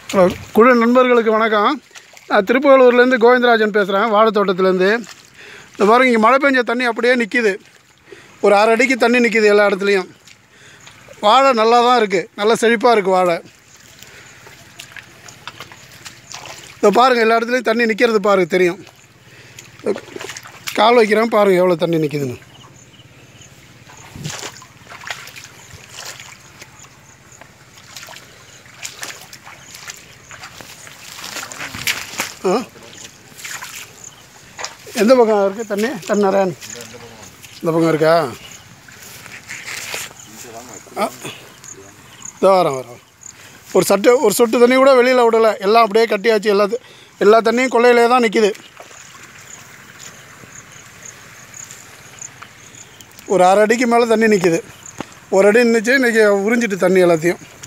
hello குழு நண்பர்களுக்கு வணக்கம் நான் திருப்புகலூர்லேருந்து கோவிந்தராஜன் பேசுகிறேன் வாழைத்தோட்டத்துலேருந்து இந்த பாருங்க இங்கே மழை பெஞ்ச தண்ணி அப்படியே நிற்கிது ஒரு அரை அடிக்கு தண்ணி நிற்கிது எல்லா இடத்துலையும் வாழை நல்லா தான் இருக்குது நல்லா செழிப்பாக இருக்குது வாழை இதோ பாருங்கள் எல்லா இடத்துலையும் தண்ணி நிற்கிறது பாருங்க தெரியும் கால் வைக்கிறேன் பாருங்கள் எவ்வளோ தண்ணி நிற்கிதுன்னு ஆ எந்த பக்கம் இருக்குது தண்ணி தண்ணி நிறையா இந்த பக்கம் இருக்கா ஆ இதோ வரேன் வரேன் ஒரு சட்டு ஒரு சொட்டு தண்ணி கூட வெளியில் விடலை எல்லாம் அப்படியே கட்டியாச்சு எல்லா த- எல்லா தண்ணியும் கொள்ளையிலே தான் நிற்கிது ஒரு அரை அடிக்கு மேலே தண்ணி நிற்கிது ஒரு அடி நின்றுச்சு இன்றைக்கி உறிஞ்சிட்டு தண்ணி எல்லாத்தையும்